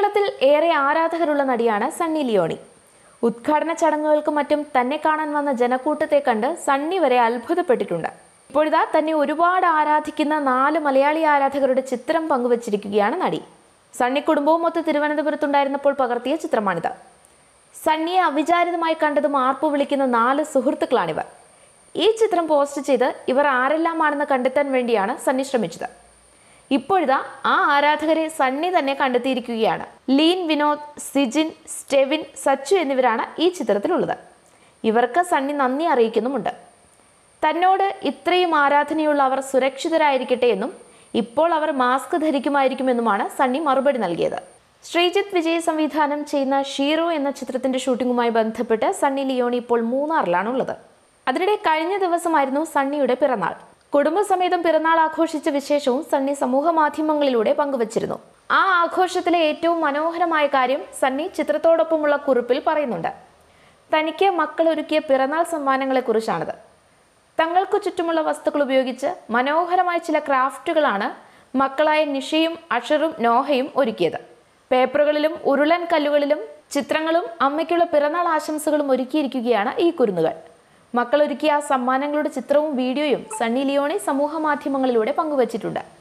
കേരളത്തിൽ ഏറെ ആരാധകരുള്ള നടിയാണ് സണ്ണി ലിയോണി ഉദ്ഘാടന ചടങ്ങുകൾക്കും മറ്റും തന്നെ കാണാൻ വന്ന ജനക്കൂട്ടത്തെ കണ്ട് സണ്ണി വരെ അത്ഭുതപ്പെട്ടിട്ടുണ്ട് ഇപ്പോഴിതാ തന്നെ ഒരുപാട് ആരാധിക്കുന്ന നാല് മലയാളി ആരാധകരുടെ ചിത്രം പങ്കുവച്ചിരിക്കുകയാണ് നടി സണ്ണി കുടുംബവും മൊത്ത് തിരുവനന്തപുരത്തുണ്ടായിരുന്നപ്പോൾ പകർത്തിയ ചിത്രമാണിത് സണ്ണിയെ അവിചാരിതമായി കണ്ടതും ആർപ്പു വിളിക്കുന്ന നാല് സുഹൃത്തുക്കളാണിവർ ഈ ചിത്രം പോസ്റ്റ് ചെയ്ത് ഇവർ ആരെല്ലാമാണെന്ന് കണ്ടെത്താൻ വേണ്ടിയാണ് സണ്ണി ശ്രമിച്ചത് ഇപ്പോഴിതാ ആ ആരാധകരെ സണ്ണി തന്നെ കണ്ടെത്തിയിരിക്കുകയാണ് ലീൻ വിനോദ് സിജിൻ സ്റ്റെവിൻ സച്ചു എന്നിവരാണ് ഈ ചിത്രത്തിലുള്ളത് ഇവർക്ക് സണ്ണി നന്ദി അറിയിക്കുന്നുമുണ്ട് തന്നോട് ഇത്രയും ആരാധനയുള്ള അവർ സുരക്ഷിതരായിരിക്കട്ടെ എന്നും ഇപ്പോൾ അവർ മാസ്ക് ധരിക്കുമായിരിക്കുമെന്നുമാണ് സണ്ണി മറുപടി നൽകിയത് ശ്രീജിത്ത് വിജയ് സംവിധാനം ചെയ്യുന്ന ഷീറോ എന്ന ചിത്രത്തിന്റെ ഷൂട്ടിങ്ങുമായി ബന്ധപ്പെട്ട് സണ്ണി ലിയോണി ഇപ്പോൾ മൂന്നാറിലാണുള്ളത് അതിനിടെ കഴിഞ്ഞ ദിവസമായിരുന്നു സണ്ണിയുടെ പിറന്നാൾ കുടുംബസമേതം പിറന്നാൾ ആഘോഷിച്ച വിശേഷവും സണ്ണി സമൂഹ മാധ്യമങ്ങളിലൂടെ പങ്കുവച്ചിരുന്നു ആ ആഘോഷത്തിലെ ഏറ്റവും മനോഹരമായ കാര്യം സണ്ണി ചിത്രത്തോടൊപ്പമുള്ള കുറിപ്പിൽ പറയുന്നുണ്ട് തനിക്ക് മക്കൾ ഒരുക്കിയ പിറന്നാൾ സമ്മാനങ്ങളെക്കുറിച്ചാണിത് തങ്ങൾക്ക് ചുറ്റുമുള്ള വസ്തുക്കൾ ഉപയോഗിച്ച് മനോഹരമായ ചില ക്രാഫ്റ്റുകളാണ് മക്കളായ നിഷയും അഷറും നോഹയും ഒരുക്കിയത് പേപ്പറുകളിലും ഉരുളൻ കല്ലുകളിലും ചിത്രങ്ങളും അമ്മയ്ക്കുള്ള പിറന്നാൾ ആശംസകളും ഒരുക്കിയിരിക്കുകയാണ് ഈ കുരുന്നുകൾ മക്കൾ ഒരുക്കിയ ആ സമ്മാനങ്ങളുടെ ചിത്രവും വീഡിയോയും സണ്ണി ലിയോണി സമൂഹ മാധ്യമങ്ങളിലൂടെ പങ്കുവച്ചിട്ടുണ്ട്